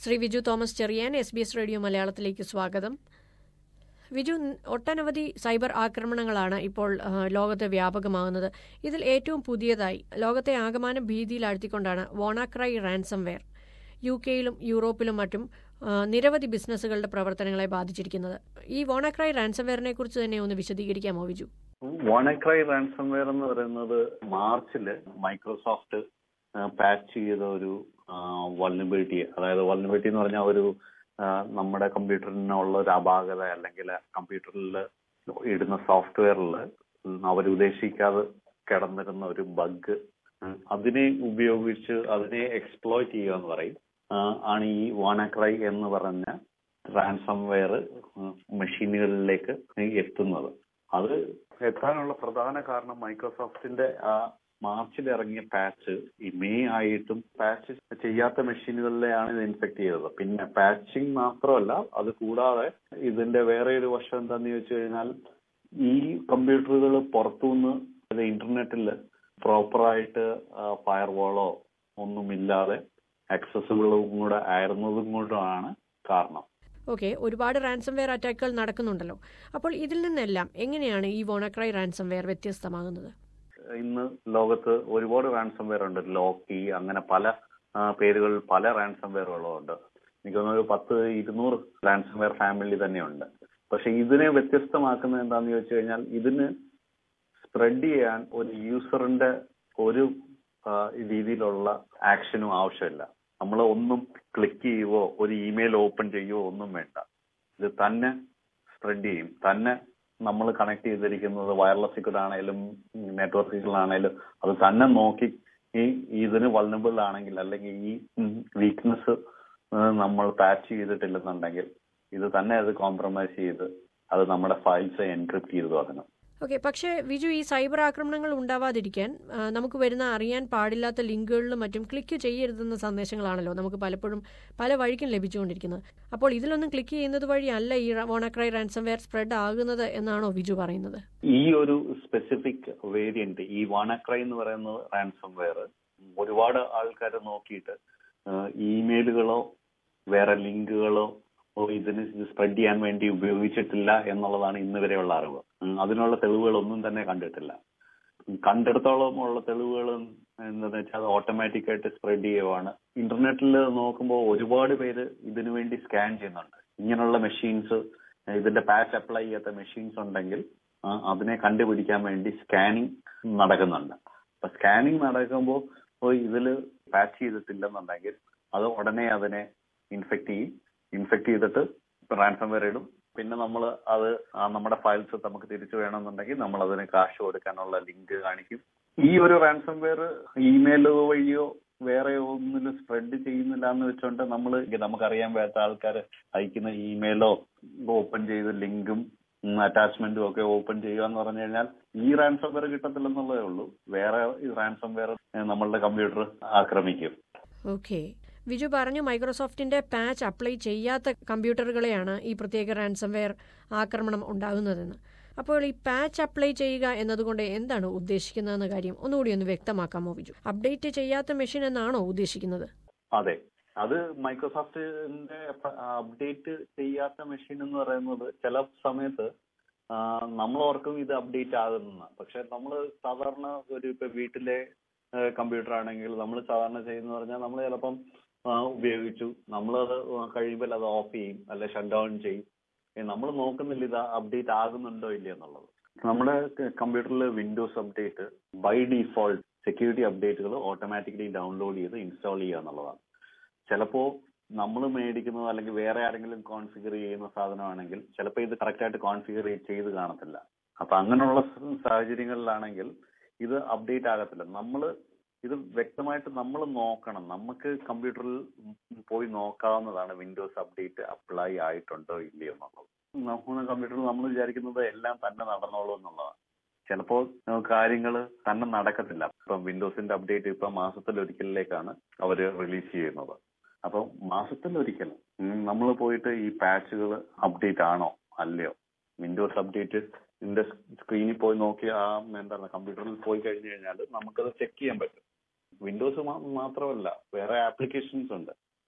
Shri Viju Thomas Cherian S B S radio മലയാളത്തിലേക്ക് സ്വാഗതം വിജു ഒട്ടനവധി സൈബർ ആക്രമണങ്ങളാണ് ഇപ്പോൾ ആ, ലോകത്ത് വ്യാപകമാകുന്നത് ഇതിൽ ഏറ്റവും പുതിയതായി ലോകത്തെ ആകമാനം ഭീതിയിലാഴ്ത്തിക്കൊണ്ടാണ് വോണാക്രൈ റാൻസം വെയർ യു കെയിലും യൂറോപ്പിലും മറ്റും ആ, നിരവധി ബിസിനസ്സുകളുടെ പ്രവർത്തനങ്ങളെ ബാധിച്ചിരിക്കുന്നത് ഈ വോണാക്രൈ റാൻസം വെയറിനെ കുറിച്ച് തന്നെ ഒന്ന് വിശദീകരിക്കാമോ വിജു വോണക്രൈ റാൻസംവെയർ എന്ന് പറയുന്നത് മാർച്ചില് മൈക്രോസോഫ്റ്റ് പാച്ച് ചെയ്ത ഒരു വൾനബിലിറ്റി അതായത് വൾനബിലിറ്റി എന്ന് പറഞ്ഞാൽ ഒരു ആ, നമ്മുടെ കമ്പ്യൂട്ടറിനുള്ള ഒരു അപാകത അല്ലെങ്കിൽ കമ്പ്യൂട്ടറിൽ ഇടുന്ന സോഫ്റ്റ്വെയറിൽ അവർ ഉദ്ദേശിക്കാതെ കിടന്നിരുന്ന ഒരു ബഗ് അതിനെ ഉപയോഗിച്ച് അതിനെ എക്സ്പ്ലോയിറ്റ് ചെയ്യുക എന്ന് പറയും ആ, ആണ് ഈ വാണക്രൈ എന്ന് പറഞ്ഞ റാൻസംവെയർ മെഷീനുകളിലേക്ക് എത്തുന്നത് അത് എത്താനുള്ള പ്രധാന കാരണം മൈക്രോസോഫ്റ്റിന്റെ ആ മാർച്ചിൽ ഇറങ്ങിയ പാച്ച് ഈ മെയ് ആയിട്ടും പാച്ച് ചെയ്യാത്ത മെഷീനുകളിലെയാണ് ഇത് ഇൻഫെക്ട് ചെയ്തത് പിന്നെ പാച്ചിങ് മാത്രമല്ല അത് കൂടാതെ ഇതിന്റെ വേറെ ഒരു വശം എന്താന്ന് ചോദിച്ചു കഴിഞ്ഞാൽ ഈ കമ്പ്യൂട്ടറുകൾ പുറത്തുനിന്ന് ഇന്റർനെറ്റിൽ പ്രോപ്പറായിട്ട് ഫയർവാളോ ഒന്നുമില്ലാതെ ആക്സസിബിളും കൂടെ ആയിരുന്നതും കൊണ്ടാണ് കാരണം ഓക്കെ ഒരുപാട് റാൻസം വെയർ അറ്റാക്കുകൾ നടക്കുന്നുണ്ടല്ലോ അപ്പോൾ ഇതിൽ നിന്നെല്ലാം എങ്ങനെയാണ് ഈ വോണക്രൈ റാൻസം വെയർ വ്യത്യസ്തമാകുന്നത് ഇന്ന് ലോകത്ത് ഒരുപാട് റാൻസം വെയർ ഉണ്ട് ലോക്കി അങ്ങനെ പല ആ, പേരുകളിൽ പല റാൻസം വെയറുകളും ഉണ്ട് എനിക്ക് തോന്നുന്നു ഒരു പത്ത് ഇരുന്നൂറ് റാൻസം വെയർ ഫാമിലി തന്നെയുണ്ട് പക്ഷെ ഇതിനെ വ്യത്യസ്തമാക്കുന്നത് എന്താന്ന് ചോദിച്ചു കഴിഞ്ഞാൽ ഇതിന് സ്പ്രെഡ് ചെയ്യാൻ ഒരു യൂസറിന്റെ ഒരു ആ, രീതിയിലുള്ള ആക്ഷനും ആവശ്യമില്ല നമ്മൾ ഒന്നും ക്ലിക്ക് ചെയ്യുവോ ഒരു ഇമെയിൽ ഓപ്പൺ ചെയ്യുവോ ഒന്നും വേണ്ട ഇത് തന്നെ സ്പ്രെഡ് ചെയ്യും തന്നെ നമ്മൾ കണക്ട് ചെയ്തിരിക്കുന്നത് വയർലെസ് ആണെങ്കിലും നെറ്റ്വർക്കുകളാണെങ്കിലും അത് തന്നെ നോക്കി ഈ ഇതിന് വൾണബിൾ ആണെങ്കിൽ അല്ലെങ്കിൽ ഈ വീക്ക്നെസ് നമ്മൾ പാച്ച് ചെയ്തിട്ടില്ലെന്നുണ്ടെങ്കിൽ ഇത് തന്നെ അത് കോംപ്രമൈസ് ചെയ്ത് അത് നമ്മുടെ ഫയൽസ് എൻക്രിപ്റ്റ് ചെയ്ത് തുടങ്ങും ഓക്കെ പക്ഷേ വിജു ഈ സൈബർ ആക്രമണങ്ങൾ ഉണ്ടാവാതിരിക്കാൻ ആ, നമുക്ക് വരുന്ന അറിയാൻ പാടില്ലാത്ത ലിങ്കുകളിലും മറ്റും ക്ലിക്ക് ചെയ്യരുതെന്ന സന്ദേശങ്ങളാണല്ലോ നമുക്ക് പലപ്പോഴും പല വഴിക്കും ലഭിച്ചുകൊണ്ടിരിക്കുന്നത് അപ്പോൾ ഇതിലൊന്നും ക്ലിക്ക് ചെയ്യുന്നത് വഴിയല്ല ഈ വോണക്രൈ റാൻസം വെയർ സ്പ്രെഡ് ആകുന്നത് എന്നാണോ വിജു പറയുന്നത് ഈ ഒരു സ്പെസിഫിക് വേരിയന്റ് ഈ വാണക്രൈ എന്ന് പറയുന്ന റാൻസം വെയർ ഒരുപാട് ആൾക്കാർ നോക്കിയിട്ട് ഇമെയിലുകളോ വേറെ ലിങ്കുകളോ ഓ ഇതിന് സ്പ്രെഡ് ചെയ്യാൻ വേണ്ടി ഉപയോഗിച്ചിട്ടില്ല എന്നുള്ളതാണ് ഇന്ന് വരെയുള്ള അറിവ് ഉം, അതിനുള്ള തെളിവുകളൊന്നും തന്നെ കണ്ടിട്ടില്ല ഉം, കണ്ടെടുത്തോളം ഉള്ള തെളിവുകൾ എന്താണെന്ന് വെച്ചാൽ അത് ഓട്ടോമാറ്റിക് ആയിട്ട് സ്പ്രെഡ് ചെയ്യുവാണ് ഇന്റർനെറ്റിൽ നോക്കുമ്പോൾ ഒരുപാട് പേര് ഇതിനു വേണ്ടി സ്കാൻ ചെയ്യുന്നുണ്ട് ഇങ്ങനെയുള്ള മെഷീൻസ് ഇതിന്റെ പാച്ച് അപ്ലൈ ചെയ്യാത്ത മെഷീൻസ് ഉണ്ടെങ്കിൽ ആ, അതിനെ കണ്ടുപിടിക്കാൻ വേണ്ടി സ്കാനിങ് നടക്കുന്നുണ്ട് അപ്പൊ സ്കാനിങ് നടക്കുമ്പോൾ ഇതില് പാച്ച് ചെയ്തിട്ടില്ലെന്നുണ്ടെങ്കിൽ അത് ഉടനെ അതിനെ ഇൻഫെക്ട് ചെയ്യും ഇൻഫെക്ട് ചെയ്തിട്ട് റാൻസം വെയർ ഇടും പിന്നെ നമ്മൾ അത് ആ നമ്മുടെ ഫയൽസ് നമുക്ക് തിരിച്ചു വേണമെന്നുണ്ടെങ്കിൽ നമ്മൾ അതിന് കാശ് കൊടുക്കാനുള്ള ലിങ്ക് കാണിക്കും ഈ ഒരു റാൻസം വെയർ ഇമെയിൽ വഴിയോ വേറെ ഒന്നിലും സ്പ്രെഡ് ചെയ്യുന്നില്ല എന്ന് വെച്ചുകൊണ്ട് നമ്മൾ നമുക്കറിയാൻ പറ്റാത്ത ആൾക്കാർ അയക്കുന്ന ഇമെയിലോ ഓപ്പൺ ചെയ്ത ലിങ്കും അറ്റാച്ച്മെന്റും ഒക്കെ ഓപ്പൺ ചെയ്യുക എന്ന് പറഞ്ഞു കഴിഞ്ഞാൽ ഈ റാൻസം വെയർ കിട്ടത്തില്ലെന്നുള്ളതേ ഉള്ളൂ വേറെ റാൻസം വെയർ നമ്മളുടെ കമ്പ്യൂട്ടർ ആക്രമിക്കും ഓക്കെ വിജു പറഞ്ഞു മൈക്രോസോഫ്റ്റിന്റെ പാച്ച് അപ്ലൈ ചെയ്യാത്ത കമ്പ്യൂട്ടറുകളെയാണ് ഈ പ്രത്യേക റാൻസം വെയർ ആക്രമണം ഉണ്ടാകുന്നതെന്ന് അപ്പോൾ ഈ പാച്ച് അപ്ലൈ ചെയ്യുക എന്നതുകൊണ്ട് എന്താണ് ഉദ്ദേശിക്കുന്നതെന്ന കാര്യം ഒന്നുകൂടി ഒന്ന് വ്യക്തമാക്കാമോ വിജു അപ്ഡേറ്റ് ചെയ്യാത്ത മെഷീൻ എന്നാണോ ഉദ്ദേശിക്കുന്നത് അതെ അത് മൈക്രോസോഫ്റ്റിന്റെ അപ്ഡേറ്റ് ചെയ്യാത്ത മെഷീൻ എന്ന് പറയുന്നത് ചില സമയത്ത് നമ്മൾ ഓർക്കും ഇത് അപ്ഡേറ്റ് ആകുന്ന പക്ഷെ നമ്മൾ സാധാരണ ഒരു ഇപ്പൊ വീട്ടിലെ കമ്പ്യൂട്ടർ ആണെങ്കിൽ നമ്മൾ സാധാരണ ചെയ്യുന്ന പറഞ്ഞാൽ നമ്മൾ ചിലപ്പം ആ, ഉപയോഗിച്ചു നമ്മളത് കഴിയുമ്പോൾ അത് ഓഫ് ചെയ്യും അല്ലെ ഷട്ട് ഡൗൺ ചെയ്യും നമ്മൾ നോക്കുന്നില്ല ഇത് അപ്ഡേറ്റ് ആകുന്നുണ്ടോ ഇല്ലയോ എന്നുള്ളത് നമ്മുടെ കമ്പ്യൂട്ടറിൽ Windows update by default security അപ്ഡേറ്റുകൾ ഓട്ടോമാറ്റിക്കലി ഡൗൺലോഡ് ചെയ്ത് ഇൻസ്റ്റാൾ ചെയ്യുക എന്നുള്ളതാണ് ചിലപ്പോ നമ്മൾ മേടിക്കുന്നത് അല്ലെങ്കിൽ വേറെ ആരെങ്കിലും കോൺഫിഗർ ചെയ്യുന്ന സാധനമാണെങ്കിൽ ചിലപ്പോൾ ഇത് കറക്റ്റ് ആയിട്ട് കോൺഫിഗർ ചെയ്ത് കാണത്തില്ല അപ്പൊ അങ്ങനെയുള്ള സാഹചര്യങ്ങളിലാണെങ്കിൽ ഇത് അപ്ഡേറ്റ് ആകത്തില്ല നമ്മൾ ഇത് വ്യക്തമായിട്ട് നമ്മൾ നോക്കണം നമുക്ക് കമ്പ്യൂട്ടറിൽ പോയി നോക്കാവുന്നതാണ് വിൻഡോസ് അപ്ഡേറ്റ് അപ്ലൈ ആയിട്ടുണ്ടോ ഇല്ലയോ എന്നുള്ളത് നമ്മുടെ കമ്പ്യൂട്ടറിൽ നമ്മൾ വിചാരിക്കുന്നത് എല്ലാം തന്നെ നടന്നോളൂ എന്നുള്ളതാണ് ചിലപ്പോൾ കാര്യങ്ങൾ തന്നെ നടക്കത്തില്ല ഇപ്പം വിൻഡോസിന്റെ അപ്ഡേറ്റ് ഇപ്പൊ മാസത്തിലൊരിക്കലിലേക്കാണ് അവര് റിലീസ് ചെയ്യുന്നത് അപ്പൊ മാസത്തിലൊരിക്കൽ നമ്മൾ പോയിട്ട് ഈ പാച്ചുകൾ അപ്ഡേറ്റ് ആണോ അല്ലയോ വിൻഡോസ് അപ്ഡേറ്റ് ഇതിന്റെ സ്ക്രീനിൽ പോയി നോക്കി ആ എന്താണ് കമ്പ്യൂട്ടറിൽ പോയി കഴിഞ്ഞു കഴിഞ്ഞാൽ നമുക്കത് ചെക്ക് ചെയ്യാൻ പറ്റും വിൻഡോസ് മാത്രമല്ല വേറെ ആപ്ലിക്കേഷൻസ് ഉണ്ട്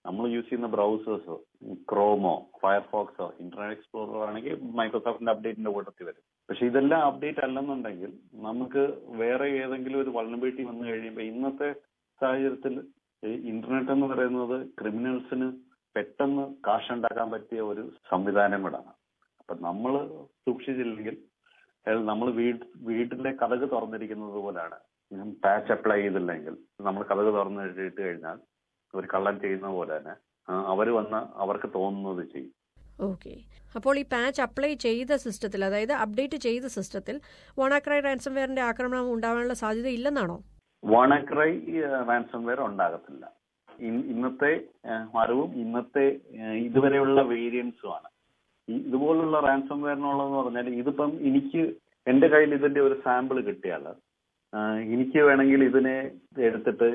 നമ്മൾ യൂസ് ചെയ്യുന്ന ബ്രൗസേഴ്സോ ക്രോമോ ഫയർഫോക്സോ ഇന്റർനെറ്റ് എക്സ്പ്ലോറർ ആണെങ്കിൽ മൈക്രോസോഫ്റ്റിന്റെ അപ്ഡേറ്റിന്റെ കൂട്ടത്തിൽ വരും പക്ഷെ ഇതെല്ലാം അപ്ഡേറ്റ് അല്ലെന്നുണ്ടെങ്കിൽ നമുക്ക് വേറെ ഏതെങ്കിലും ഒരു വൾണബിലിറ്റി വന്നു കഴിയുമ്പോൾ ഇന്നത്തെ സാഹചര്യത്തിൽ ഇന്റർനെറ്റ് എന്ന് പറയുന്നത് ക്രിമിനൽസിന് പെട്ടെന്ന് കാശുണ്ടാക്കാൻ പറ്റിയ ഒരു സംവിധാനം കൂടാണ് അപ്പൊ നമ്മൾ സൂക്ഷിച്ചില്ലെങ്കിൽ നമ്മൾ വീട് വീട്ടിലെ കഥക് തുറന്നിരിക്കുന്നത് പോലാണ് പാച്ച് അപ്ലൈ ചെയ്തില്ലെങ്കിൽ നമ്മൾ കഥക് തുറന്നിട്ട് കഴിഞ്ഞാൽ ഒരു കള്ളൻ ചെയ്യുന്ന പോലെ തന്നെ അവർ വന്ന് അവർക്ക് തോന്നുന്നത് ചെയ്യും ഓക്കെ അപ്പോൾ ഈ പാച്ച് അപ്ലൈ ചെയ്ത സിസ്റ്റത്തിൽ അതായത് അപ്ഡേറ്റ് ചെയ്ത സിസ്റ്റത്തിൽ വോണാക്രൈ റാൻസംവെയറിന്റെ ആക്രമണം ഉണ്ടാവാനുള്ള സാധ്യത ഇല്ലെന്നാണോ വോണക്രൈ റാൻസംവെയർ ഉണ്ടാകത്തില്ല ഇന്നത്തെ അറിവും ഇന്നത്തെ ഇതുവരെയുള്ള വേരിയൻസുമാണ് ഇതുപോലുള്ള റാൻസംവെയറിനുള്ളതെന്ന് പറഞ്ഞാൽ ഇതിപ്പം എനിക്ക് എന്റെ കയ്യിൽ ഇതിന്റെ ഒരു സാമ്പിൾ കിട്ടിയാൽ എനിക്ക് വേണമെങ്കിൽ ഇതിനെ എടുത്തിട്ട്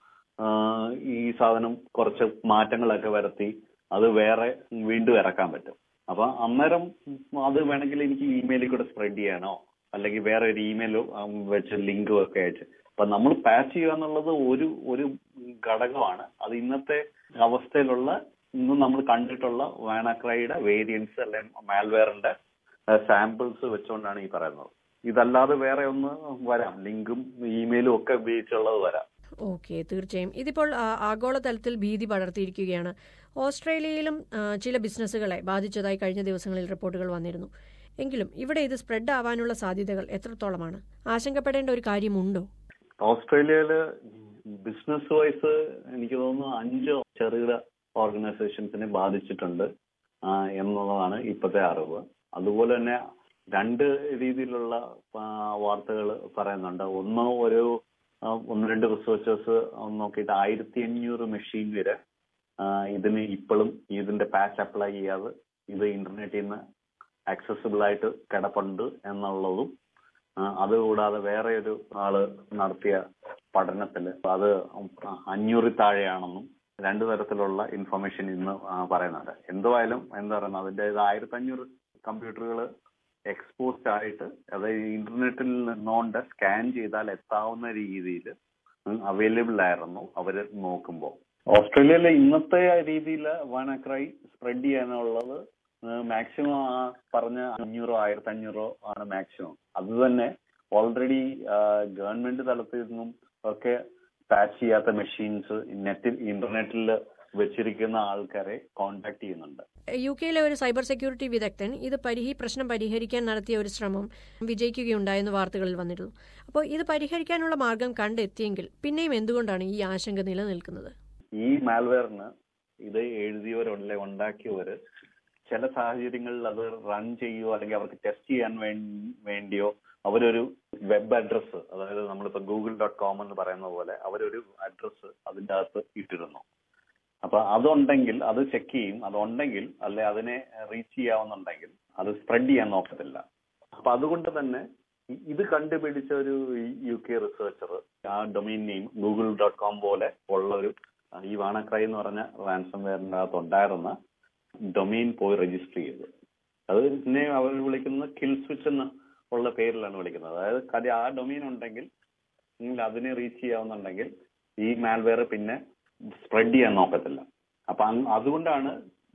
ഈ സാധനം കുറച്ച് മാറ്റങ്ങളൊക്കെ വരുത്തി അത് വേറെ വീണ്ടും ഇറക്കാൻ പറ്റും അപ്പൊ അന്നേരം അത് വേണമെങ്കിൽ എനിക്ക് ഇമെയിലിൽ കൂടെ സ്പ്രെഡ് ചെയ്യാനോ അല്ലെങ്കിൽ വേറെ ഒരു ഇമെയിലോ വെച്ച് ലിങ്കും ഒക്കെ അയച്ച് അപ്പൊ നമ്മൾ പാച്ച് ചെയ്യുക എന്നുള്ളത് ഒരു ഒരു ഘടകമാണ് അത് ഇന്നത്തെ അവസ്ഥയിലുള്ള ഇന്ന് നമ്മൾ കണ്ടിട്ടുള്ള വാനാക്രൈയുടെ വേരിയൻസ് അല്ലെങ്കിൽ മാൽവെയറിന്റെ സാമ്പിൾസ് വെച്ചുകൊണ്ടാണ് ഈ പറയുന്നത് ഇതല്ലാതെ വേറെ ഒന്ന് വരാം ലിങ്കും ഇമെയിലും ഒക്കെ ഉപയോഗിച്ചുള്ളത് വരാം ഓക്കെ തീർച്ചയായും ഇതിപ്പോൾ ആഗോളതലത്തിൽ ഭീതി പടർത്തിയിരിക്കുകയാണ് ഓസ്ട്രേലിയയിലും ചില ബിസിനസ്സുകളെ ബാധിച്ചതായി കഴിഞ്ഞ ദിവസങ്ങളിൽ റിപ്പോർട്ടുകൾ വന്നിരുന്നു എങ്കിലും ഇവിടെ ഇത് സ്പ്രെഡ് ആവാനുള്ള സാധ്യതകൾ എത്രത്തോളമാണ് ആശങ്കപ്പെടേണ്ട ഒരു കാര്യമുണ്ടോ ഓസ്ട്രേലിയയില് ബിസിനസ് വൈസ് എനിക്ക് തോന്നുന്നു അഞ്ച് ചെറുകിട ഓർഗനൈസേഷൻസിനെ ബാധിച്ചിട്ടുണ്ട് എന്നുള്ളതാണ് ഇപ്പോഴത്തെ അറിവ് അതുപോലെ തന്നെ രണ്ട് രീതിയിലുള്ള വാർത്തകൾ പറയുന്നുണ്ട് ഒന്ന് ഒരു ഒന്ന് രണ്ട് റിസർച്ചേഴ്സ് നോക്കിയിട്ട് ആയിരത്തി അഞ്ഞൂറ് മെഷീൻ വരെ ഇതിന് ഇപ്പോഴും ഇതിന്റെ പാച്ച് അപ്ലൈ ചെയ്യാതെ ഇത് ഇന്റർനെറ്റിൽ നിന്ന് ആക്സസിബിൾ ആയിട്ട് കിടപ്പുണ്ട് എന്നുള്ളതും അതുകൂടാതെ വേറെ ഒരു ആള് നടത്തിയ പഠനത്തിൽ അത് അഞ്ഞൂറിൽ താഴെയാണെന്നും രണ്ടു തരത്തിലുള്ള ഇൻഫർമേഷൻ ഇന്ന് പറയുന്നുണ്ട് എന്തുവായാലും എന്താ പറയുന്നത് അതിന്റെ ആയിരത്തി അഞ്ഞൂറ് കമ്പ്യൂട്ടറുകൾ എക്സ്പോസ്ഡ് ആയിട്ട് അതായത് ഇന്റർനെറ്റിൽ നിന്നുകൊണ്ട് സ്കാൻ ചെയ്താൽ എത്താവുന്ന രീതിയിൽ അവൈലബിൾ ആയിരുന്നു അവര് നോക്കുമ്പോൾ ഓസ്ട്രേലിയയിലെ ഇന്നത്തെ രീതിയിൽ വാനാക്രൈ സ്പ്രെഡ് ചെയ്യാനുള്ളത് മാക്സിമം ആ പറഞ്ഞ അഞ്ഞൂറോ ആയിരത്തി അഞ്ഞൂറോ ആണ് മാക്സിമം അത് തന്നെ ഓൾറെഡി ഗവൺമെന്റ് തലത്തിൽ നിന്നും ഒക്കെ പാച്ച് ചെയ്യാത്ത മെഷീൻസ് നെറ്റിൽ ഇന്റർനെറ്റിൽ വെച്ചിരിക്കുന്ന ആൾക്കാരെ കോണ്ടാക്ട് ചെയ്യുന്നുണ്ട് യു കെയിലെ ഒരു സൈബർ സെക്യൂരിറ്റി വിദഗ്ധൻ ഇത് പരിഹി പ്രശ്നം പരിഹരിക്കാൻ നടത്തിയ ഒരു ശ്രമം വിജയിക്കുകയുണ്ടായെന്ന് വാർത്തകളിൽ വന്നിരുന്നു അപ്പോൾ ഇത് പരിഹരിക്കാനുള്ള മാർഗം കണ്ടെത്തിയെങ്കിൽ പിന്നെയും എന്തുകൊണ്ടാണ് ഈ ആശങ്ക നിലനിൽക്കുന്നത് ഈ മാൽവെയറിന് ഇത് എഴുതിയവരല്ലേ ഉണ്ടാക്കിയവര് ചില സാഹചര്യങ്ങളിൽ അത് റൺ ചെയ്യുകയോ അല്ലെങ്കിൽ അവർക്ക് ടെസ്റ്റ് ചെയ്യാൻ വേണ്ടിയോ അവരൊരു വെബ് അഡ്രസ്സ് അതായത് നമ്മളിപ്പോ ഗൂഗിൾ ഡോട്ട് കോം എന്ന് പറയുന്ന പോലെ അവരൊരു അഡ്രസ്സ് അതിന്റെ അകത്ത് ഇട്ടിരുന്നു അപ്പൊ അതുണ്ടെങ്കിൽ അത് ചെക്ക് ചെയ്യും അതുണ്ടെങ്കിൽ അല്ലെ അതിനെ റീച്ച് ചെയ്യാവുന്നുണ്ടെങ്കിൽ അത് സ്പ്രെഡ് ചെയ്യാൻ നോക്കത്തില്ല അപ്പൊ അതുകൊണ്ട് തന്നെ ഇത് കണ്ടുപിടിച്ച ഒരു യു കെ റിസർച്ചർ ആ domain name Google dot com പോലെ ഉള്ള ഒരു ഈ വാണക്രൈ എന്ന് പറഞ്ഞ റാൻസം വെയറിന്റെ അകത്ത് ഉണ്ടായിരുന്ന ഡൊമൈൻ പോയി രജിസ്റ്റർ ചെയ്തു അത് പിന്നെ അവർ വിളിക്കുന്നത് കിൽ സ്വിച്ച് എന്ന ഉള്ള പേരിലാണ് വിളിക്കുന്നത് അതായത് കടി ആ ഡൊമൈൻ ഉണ്ടെങ്കിൽ അതിനെ റീച്ച് ചെയ്യാവുന്നുണ്ടെങ്കിൽ ഈ മാൽവെയർ പിന്നെ സ്പ്രെഡ് ചെയ്യാൻ നോക്കത്തില്ല അപ്പൊ അതുകൊണ്ടാണ്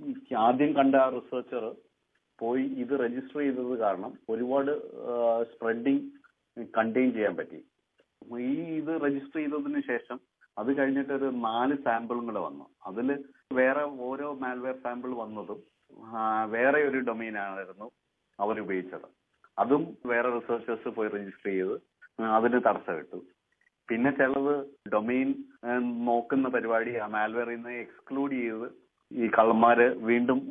ആദ്യം കണ്ട ആ റിസർച്ചർ പോയി ഇത് രജിസ്റ്റർ ചെയ്തത് കാരണം ഒരുപാട് സ്പ്രെഡിങ് കണ്ടെയ്ൻ ചെയ്യാൻ പറ്റി ഈ ഇത് രജിസ്റ്റർ ചെയ്തതിന് ശേഷം അത് കഴിഞ്ഞിട്ട് ഒരു നാല് സാമ്പിളും കൂടെ വന്നു അതിൽ വേറെ ഓരോ മാൽവെയർ സാമ്പിൾ വന്നതും വേറെ ഒരു ഡൊമൈൻ ആയിരുന്നു അവർ ഉപയോഗിച്ചത് അതും വേറെ റിസർച്ചേഴ്സ് പോയി രജിസ്റ്റർ ചെയ്ത് അതിന് തടസ്സമിട്ടു പിന്നെ ചിലത് ഡൊമൈൻ നോക്കുന്ന പരിപാടി ആ മാൽവെയറിൽ നിന്ന് എക്സ്ക്ലൂഡ് ചെയ്ത് ഈ കള്ളന്മാര് വീണ്ടും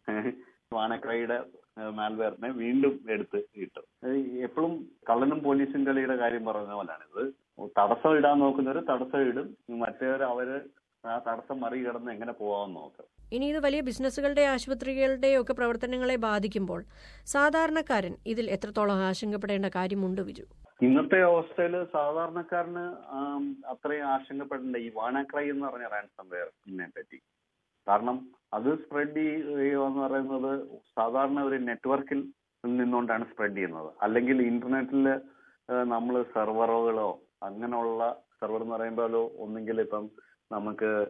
വാണക്രൈയുടെ മാൽവെയറിനെ വീണ്ടും എടുത്ത് ഇട്ടു എപ്പോഴും കള്ളനും പോലീസും കളിയുടെ കാര്യം പറഞ്ഞ പോലാണ് ഇത് തടസ്സം ഇടാൻ നോക്കുന്നവര് തടസ്സം ഇടും മറ്റേവർ അവര് ആ തടസ്സം മറികടന്ന് എങ്ങനെ പോവാമെന്ന് നോക്കാം ഇനി ഇത് വലിയ ബിസിനസ്സുകളുടെ ആശുപത്രികളുടെയും ഒക്കെ പ്രവർത്തനങ്ങളെ ബാധിക്കുമ്പോൾ സാധാരണക്കാരൻ ഇതിൽ എത്രത്തോളം ആശങ്കപ്പെടേണ്ട കാര്യമുണ്ട് വിജു ഇന്നത്തെ അവസ്ഥയിൽ സാധാരണക്കാരന് അത്രയും ആശങ്കപ്പെടേണ്ട ഈ വാനാക്രൈ എന്ന് പറഞ്ഞ റാൻസം വെയറിനെ പറ്റി കാരണം അത് സ്പ്രെഡ് ചെയ്യുക എന്ന് പറയുന്നത് സാധാരണ ഒരു നെറ്റ്വർക്കിൽ നിന്നുകൊണ്ടാണ് സ്പ്രെഡ് ചെയ്യുന്നത് അല്ലെങ്കിൽ ഇന്റർനെറ്റിൽ നമ്മൾ സെർവറുകളോ അങ്ങനെയുള്ള സെർവർ എന്ന് പറയുമ്പോൾ ഒന്നെങ്കിൽ ഇപ്പം നമുക്ക്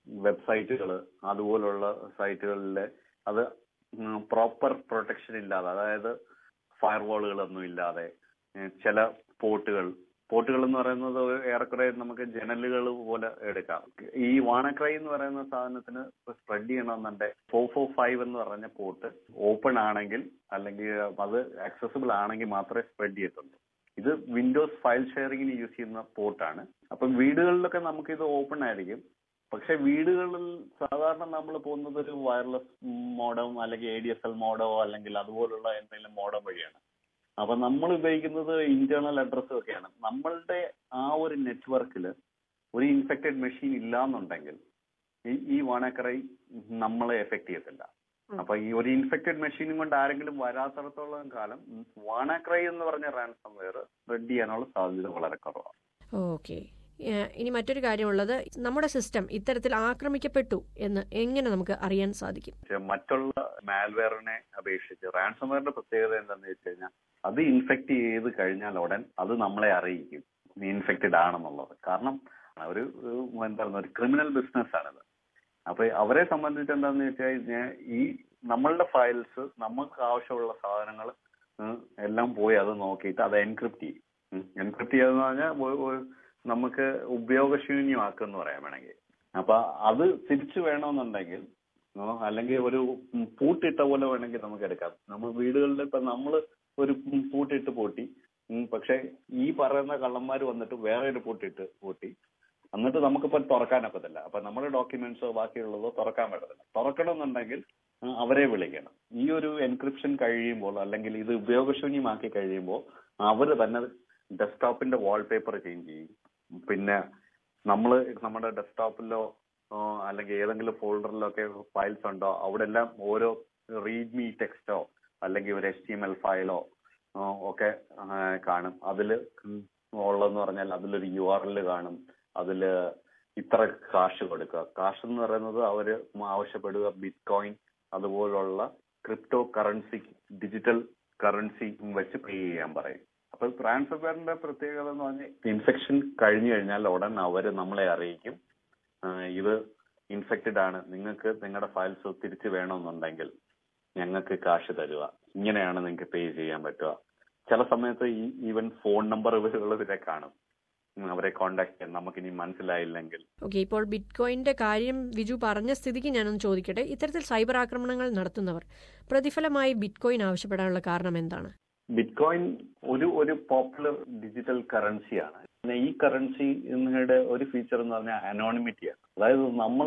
വെബ്സൈറ്റുകൾ അതുപോലുള്ള സൈറ്റുകളിലെ അത് പ്രോപ്പർ പ്രൊട്ടക്ഷൻ ഇല്ലാതെ അതായത് ഫയർവാളുകളൊന്നും ഇല്ലാതെ ഏഹ് ചില പോർട്ടുകൾ പോർട്ടുകൾ എന്ന് പറയുന്നത് ഏറെക്കുറെ നമുക്ക് ജനലുകൾ പോലെ എടുക്കാം ഈ വാണക്രൈ എന്ന് പറയുന്ന സാധനത്തിന് സ്പ്രെഡ് ചെയ്യണമെന്നുണ്ടെങ്കിൽ ഫോർ ഫോർ ഫൈവ് എന്ന് പറഞ്ഞ പോർട്ട് ഓപ്പൺ ആണെങ്കിൽ അല്ലെങ്കിൽ അത് ആക്സസിബിൾ ആണെങ്കിൽ മാത്രമേ സ്പ്രെഡ് ചെയ്യത്തുള്ളൂ ഇത് വിൻഡോസ് ഫയൽ ഷെയറിങ്ങിന് യൂസ് ചെയ്യുന്ന പോർട്ടാണ് അപ്പം വീടുകളിലൊക്കെ നമുക്ക് ഇത് ഓപ്പൺ ആയിരിക്കും പക്ഷെ വീടുകളിൽ സാധാരണ നമ്മൾ പോകുന്നത് ഒരു വയർലെസ് മോഡം അല്ലെങ്കിൽ എ ഡി എസ് എൽ മോഡോ അല്ലെങ്കിൽ അതുപോലുള്ള എന്തെങ്കിലും മോഡം വഴിയാണ് അപ്പൊ നമ്മൾ ഉപയോഗിക്കുന്നത് ഇന്റേണൽ അഡ്രസ്സും ഒക്കെയാണ് നമ്മളുടെ ആ ഒരു നെറ്റ്വർക്കിൽ ഒരു ഇൻഫെക്റ്റഡ് മെഷീൻ ഇല്ലാന്നുണ്ടെങ്കിൽ ഈ ഈ വാണക്കറൈ നമ്മളെ എഫക്ട് ചെയ്യത്തില്ല അപ്പൊ ഈ ഒരു ഇൻഫെക്റ്റഡ് മെഷീനും കൊണ്ട് ആരെങ്കിലും വരാത്തിടത്തോളം കാലം വാണക്രൈ എന്ന് പറഞ്ഞ റാൻസം വെയർ സ്പ്രെഡ് ചെയ്യാനുള്ള സാധ്യത വളരെ കുറവാണ് ഓക്കെ ഇനി മറ്റൊരു കാര്യമുള്ളത് നമ്മുടെ സിസ്റ്റം ഇത്തരത്തിൽ ആക്രമിക്കപ്പെട്ടു എന്ന് എങ്ങനെ നമുക്ക് അറിയാൻ സാധിക്കും പക്ഷെ മറ്റുള്ള മാൽവെയറിനെ അപേക്ഷിച്ച് റാൻസം വെയറിന്റെ പ്രത്യേകത എന്താണെന്ന് വെച്ച് കഴിഞ്ഞാൽ അത് ഇൻഫെക്ട് ചെയ്ത് കഴിഞ്ഞാൽ ഉടൻ അത് നമ്മളെ അറിയിക്കും ഇൻഫെക്റ്റഡ് ആണെന്നുള്ളത് കാരണം ഒരു ഒരു എന്താ പറയുക ഒരു ക്രിമിനൽ ബിസിനസ് ആണിത് അപ്പൊ അവരെ സംബന്ധിച്ച് എന്താന്ന് വെച്ച് കഴിഞ്ഞാൽ ഈ നമ്മളുടെ ഫയൽസ് നമുക്ക് ആവശ്യമുള്ള സാധനങ്ങൾ എല്ലാം പോയി അത് നോക്കിയിട്ട് അത് എൻക്രിപ്റ്റ് ചെയ്യും എൻക്രിപ്റ്റ് ചെയ്യാന്ന് പറഞ്ഞാൽ നമുക്ക് ഉപയോഗശൂന്യമാക്കുമെന്ന് പറയാൻ വേണമെങ്കിൽ അപ്പൊ അത് തിരിച്ചു വേണമെന്നുണ്ടെങ്കിൽ ആ, അല്ലെങ്കിൽ ഒരു ഉം പൂട്ടിട്ട പോലെ വേണമെങ്കിൽ നമുക്ക് എടുക്കാം നമ്മൾ വീടുകളിൽ ഇപ്പൊ നമ്മൾ ഒരു ഉം പൂട്ടിട്ട് പൂട്ടി ഉം പക്ഷെ ഈ പറയുന്ന കള്ളന്മാർ വന്നിട്ട് വേറെ ഒരു പൂട്ടിട്ട് പൂട്ടി എന്നിട്ട് നമുക്കിപ്പോ തുറക്കാനൊക്കത്തില്ല അപ്പൊ നമ്മുടെ ഡോക്യുമെന്റ്സോ ബാക്കിയുള്ളതോ തുറക്കാൻ പറ്റത്തില്ല തുറക്കണമെന്നുണ്ടെങ്കിൽ ആ, അവരെ വിളിക്കണം ഈ ഒരു എൻക്രിപ്ഷൻ കഴിയുമ്പോൾ അല്ലെങ്കിൽ ഇത് ഉപയോഗശൂന്യമാക്കി കഴിയുമ്പോൾ അവര് തന്നെ ഡെസ്ക്ടോപ്പിന്റെ വാൾപേപ്പർ ചേഞ്ച് ചെയ്യും പിന്നെ നമ്മൾ നമ്മുടെ ഡെസ്ക്ടോപ്പിലോ അല്ലെങ്കിൽ ഏതെങ്കിലും ഫോൾഡറിലോ ഒക്കെ ഫയൽസ് ഉണ്ടോ അവിടെ എല്ലാം ഓരോ റീഡ്മി ടെക്സ്റ്റോ അല്ലെങ്കിൽ ഒരു എച്ച് ടി എം എൽ ഫയലോ ഒക്കെ ആ, കാണും അതില് ഉള്ളതെന്ന് പറഞ്ഞാൽ അതിലൊരു യു ആർ എൽ കാണും അതില് ഇത്ര കാശ് കൊടുക്കുക കാശ് എന്ന് പറയുന്നത് അവര് ആവശ്യപ്പെടുക ബിറ്റ് കോയിൻ അതുപോലുള്ള ക്രിപ്റ്റോ കറൻസി ഡിജിറ്റൽ കറൻസി വെച്ച് പേ ചെയ്യാൻ പറയും അപ്പൊ ട്രാൻസ്ഫറിന്റെ പ്രത്യേകത എന്ന് പറഞ്ഞാൽ ഇൻഫെക്ഷൻ കഴിഞ്ഞു കഴിഞ്ഞാൽ ഉടൻ അവര് നമ്മളെ അറിയിക്കും ആ, ഇത് ഇൻഫെക്റ്റഡ് ആണ് നിങ്ങൾക്ക് നിങ്ങളുടെ ഫയൽസ് തിരിച്ചു വേണമെന്നുണ്ടെങ്കിൽ ഞങ്ങൾക്ക് കാശ് തരുക ഇങ്ങനെയാണ് നിങ്ങൾക്ക് പേ ചെയ്യാൻ പറ്റുക ചില സമയത്ത് ഈ ഈവൻ ഫോൺ നമ്പർ ഇവരെ കാണും ഉം, അവരെ കോണ്ടാക്ട് ചെയ്യാൻ നമുക്കിനി മനസ്സിലായില്ലെങ്കിൽ ഓക്കെ ഇപ്പോൾ ബിറ്റ് കോയിന്റെ കാര്യം വിജു പറഞ്ഞ സ്ഥിതിക്ക് ഞാനൊന്ന് ചോദിക്കട്ടെ ഇത്തരത്തിൽ സൈബർ ആക്രമണങ്ങൾ നടത്തുന്നവർ പ്രതിഫലമായി ബിറ്റ് കോയിൻ ആവശ്യപ്പെടാനുള്ള കാരണം എന്താണ് ബിറ്റ് കോയിൻ ഒരു ഒരു പോപ്പുലർ ഡിജിറ്റൽ കറൻസിയാണ് പിന്നെ ഈ കറൻസിയുടെ ഒരു ഫീച്ചർ എന്ന് പറഞ്ഞാൽ അനോണിമിറ്റിയാണ് അതായത് നമ്മൾ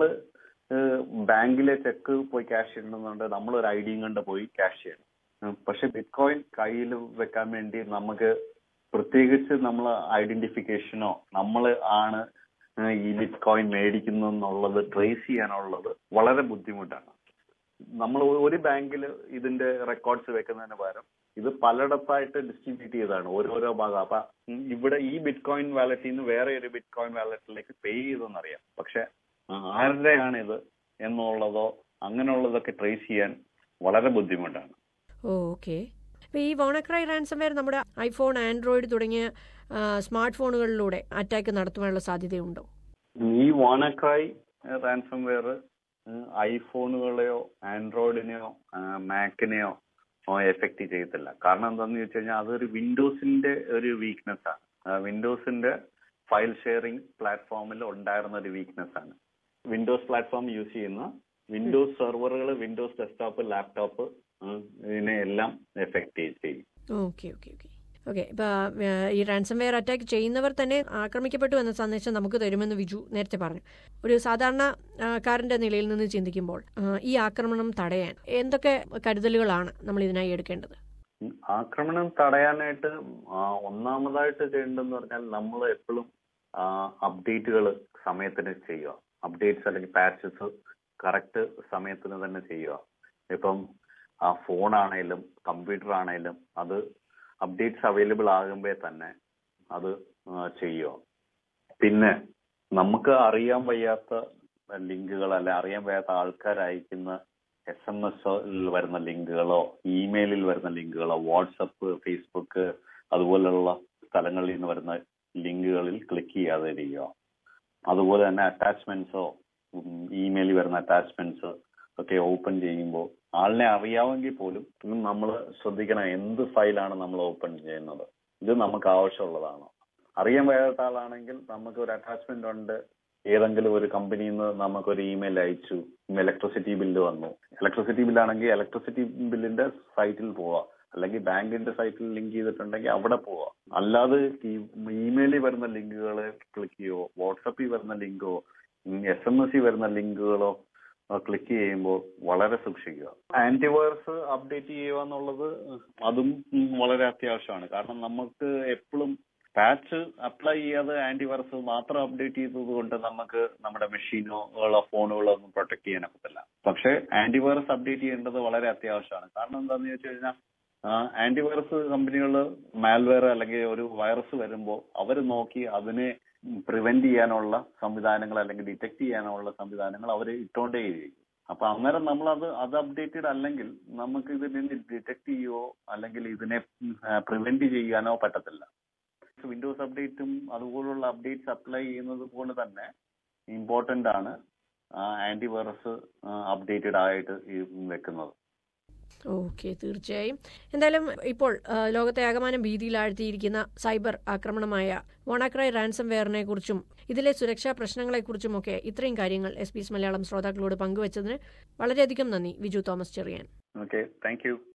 ബാങ്കിലെ ചെക്ക് പോയി ക്യാഷ് ചെയ്യണമെന്നുണ്ട് നമ്മൾ ഒരു ഐ ഡിയും കൊണ്ട് പോയി ക്യാഷ് ചെയ്യണം ഉം, പക്ഷെ ബിറ്റ് കോയിൻ കയ്യിൽ വെക്കാൻ വേണ്ടി നമുക്ക് പ്രത്യേകിച്ച് നമ്മൾ ഐഡന്റിഫിക്കേഷനോ നമ്മൾ ആണ് ഏഹ്, ഈ ബിറ്റ് കോയിൻ മേടിക്കുന്നു എന്നുള്ളത് ട്രേസ് ചെയ്യാനുള്ളത് വളരെ ബുദ്ധിമുട്ടാണ് നമ്മൾ ഒരു ബാങ്കിൽ ഇതിന്റെ റെക്കോർഡ്സ് വെക്കുന്നതിന് പകരം ഇത് പലയിടത്തായിട്ട് ഡിസ്ട്രിബ്യൂട്ട് ചെയ്തതാണ് ഓരോരോ ഭാഗം അപ്പൊ ഉം ഇവിടെ ഈ ബിറ്റ് കോയിൻ വാലറ്റിൽ നിന്ന് വേറെ ഒരു ബിറ്റ് കോയിൻ വാലറ്റിലേക്ക് പേ ചെയ്തെന്നറിയാം പക്ഷെ ആരുടെയാണ് ഇത് എന്നുള്ളതോ അങ്ങനെയുള്ളതൊക്കെ ട്രേസ് ചെയ്യാൻ വളരെ ബുദ്ധിമുട്ടാണ് ഓക്കെ അപ്പോൾ ഈ വോണക്രൈ റാൻസംവെയർ നമ്മുടെ ഐഫോൺ ആൻഡ്രോയിഡ് തുടങ്ങിയ ആ, സ്മാർട്ട് ഫോണുകളിലൂടെ അറ്റാക്ക് നടത്തുവാനുള്ള സാധ്യതയുണ്ടോ ഈ വാണക്രായ് റാൻസം വെയർ ഐഫോണുകളെയോ ആൻഡ്രോയിഡിനെയോ മാക്കിനെയോ എഫക്ട് ചെയ്യത്തില്ല കാരണം എന്താണെന്ന് ചോദിച്ചു കഴിഞ്ഞാൽ അതൊരു വിൻഡോസിന്റെ ഒരു വീക്ക്നെസ് ആണ് വിൻഡോസിന്റെ ഫയൽ ഷെയറിംഗ് പ്ലാറ്റ്ഫോമിൽ ഉണ്ടായിരുന്ന ഒരു വീക്ക്നെസ് ആണ് വിൻഡോസ് പ്ലാറ്റ്ഫോം യൂസ് ചെയ്യുന്ന വിൻഡോസ് സെർവറുകൾ വിൻഡോസ് ഡെസ്ക്ടോപ്പ് ലാപ്ടോപ്പ് ഇതിനെ എല്ലാം എഫക്ട് ചെയ്യും ഓക്കെ ഓക്കെ ഓക്കെ ഓക്കെ ഇപ്പോൾ ഈ റാൻസംവെയർ അറ്റാക്ക് ചെയ്യുന്നവർ തന്നെ ആക്രമിക്കപ്പെട്ടു എന്ന സന്ദേശം നമുക്ക് തരുമെന്ന് വിജു നേരത്തെ പറഞ്ഞു ഒരു സാധാരണ ആ, കാരന്റെ നിലയിൽ നിന്ന് ചിന്തിക്കുമ്പോൾ ആ, ഈ ആക്രമണം തടയാൻ എന്തൊക്കെ കരുതലുകളാണ് നമ്മൾ ഇതിനായി എടുക്കേണ്ടത് ഉം, ആക്രമണം തടയാനായിട്ട് ആ, ഒന്നാമതായിട്ട് ചെയ്യേണ്ടതെന്ന് പറഞ്ഞാൽ നമ്മൾ എപ്പോഴും അപ്ഡേറ്റുകൾ സമയത്തിന് ചെയ്യുക അപ്ഡേറ്റ്സ് അല്ലെങ്കിൽ പാച്ചസ് കറക്റ്റ് സമയത്തിന് തന്നെ ചെയ്യുക ഇപ്പം ആ ഫോൺ ആണേലും കമ്പ്യൂട്ടർ ആണേലും അത് അപ്ഡേറ്റ്സ് അവൈലബിൾ ആകുമ്പേ തന്നെ അത് ആ, ചെയ്യുക പിന്നെ നമുക്ക് അറിയാൻ വയ്യാത്ത ലിങ്കുകൾ അല്ലെ അറിയാൻ വയ്യാത്ത ആൾക്കാർ അയക്കുന്ന എസ് എം എസിൽ വരുന്ന ലിങ്കുകളോ ഇമെയിലിൽ വരുന്ന ലിങ്കുകളോ വാട്സപ്പ് ഫേസ്ബുക്ക് അതുപോലുള്ള സ്ഥലങ്ങളിൽ നിന്ന് വരുന്ന ലിങ്കുകളിൽ ക്ലിക്ക് ചെയ്യാതെ ഇരിക്കുക അതുപോലെ തന്നെ അറ്റാച്ച്മെന്റ്സോ ഇമെയിലിൽ വരുന്ന അറ്റാച്ച്മെന്റ്സ് ഒക്കെ ഓപ്പൺ ചെയ്യുമ്പോൾ ആളിനെ അറിയാമെങ്കിൽ പോലും നമ്മൾ ശ്രദ്ധിക്കണം എന്ത് ഫയലാണ് നമ്മൾ ഓപ്പൺ ചെയ്യുന്നത് ഇത് നമുക്ക് ആവശ്യമുള്ളതാണോ അറിയാൻ വയ്യാത്ത ആളാണെങ്കിൽ നമുക്ക് ഒരു അറ്റാച്ച്മെന്റ് ഉണ്ട് ഏതെങ്കിലും ഒരു കമ്പനിയിൽ നിന്ന് നമുക്കൊരു ഇമെയിൽ അയച്ചു ഇലക്ട്രിസിറ്റി ബില്ല് വന്നു ഇലക്ട്രിസിറ്റി ബില്ലാണെങ്കിൽ ഇലക്ട്രിസിറ്റി ബില്ലിന്റെ സൈറ്റിൽ പോവാം അല്ലെങ്കിൽ ബാങ്കിന്റെ സൈറ്റിൽ ലിങ്ക് ചെയ്തിട്ടുണ്ടെങ്കിൽ അവിടെ പോവാം അല്ലാതെ ഈ ഇമെയിലിൽ വരുന്ന ലിങ്കുകൾ ക്ലിക്ക് ചെയ്യോ വാട്സപ്പിൽ വരുന്ന ലിങ്കോ എസ് എം എസ് വരുന്ന ലിങ്കുകളോ ക്ലിക്ക് ചെയ്യുമ്പോൾ വളരെ സൂക്ഷിക്കുക ആന്റിവൈറസ് അപ്ഡേറ്റ് ചെയ്യുക എന്നുള്ളത് അതും വളരെ അത്യാവശ്യമാണ് കാരണം നമുക്ക് എപ്പോഴും പാച്ച് അപ്ലൈ ചെയ്യാതെ ആന്റിവൈറസ് മാത്രം അപ്ഡേറ്റ് ചെയ്തത് കൊണ്ട് നമുക്ക് നമ്മുടെ മെഷീനോ ഫോണുകളോ ഒന്നും പ്രൊട്ടക്ട് ചെയ്യാനൊക്കത്തില്ല പക്ഷേ ആന്റിവൈറസ് അപ്ഡേറ്റ് ചെയ്യേണ്ടത് വളരെ അത്യാവശ്യമാണ് കാരണം എന്താണെന്ന് ചോദിച്ചു കഴിഞ്ഞാൽ ആന്റിവൈറസ് കമ്പനികൾ മാൽവെയർ അല്ലെങ്കിൽ ഒരു വൈറസ് വരുമ്പോൾ അവർ നോക്കി അതിനെ പ്രിവെന്റ് ചെയ്യാനുള്ള സംവിധാനങ്ങൾ അല്ലെങ്കിൽ ഡിറ്റക്ട് ചെയ്യാനുള്ള സംവിധാനങ്ങൾ അവർ ഇട്ടുകൊണ്ടേയിരിക്കും അപ്പൊ അന്നേരം നമ്മൾ അത് അത് അപ്ഡേറ്റഡ് അല്ലെങ്കിൽ നമുക്ക് ഇതിനെ ഡിറ്റക്ട് ചെയ്യുവോ അല്ലെങ്കിൽ ഇതിനെ പ്രിവെന്റ് ചെയ്യാനോ പറ്റത്തില്ല വിൻഡോസ് അപ്ഡേറ്റും അതുപോലുള്ള അപ്ഡേറ്റ്സ് അപ്ലൈ ചെയ്യുന്നത് പോലെ തന്നെ ഇമ്പോർട്ടന്റ് ആണ് ആന്റിവൈറസ് അപ്ഡേറ്റഡ് ആയിട്ട് വെക്കുന്നത് ഓക്കെ തീർച്ചയായും എന്തായാലും ഇപ്പോൾ ലോകത്തെ ആകമാനം ഭീതിയിലാഴ്ത്തിയിരിക്കുന്ന സൈബർ ആക്രമണമായ വോണാക്രൈ റാൻസം വെയറിനെ കുറിച്ചും ഇതിലെ സുരക്ഷാ പ്രശ്നങ്ങളെക്കുറിച്ചുമൊക്കെ ഇത്രയും കാര്യങ്ങൾ എസ് ബി എസ് മലയാളം ശ്രോതാക്കളോട് പങ്കുവച്ചതിന് വളരെയധികം നന്ദി Viju Thomas Cherian okay thank U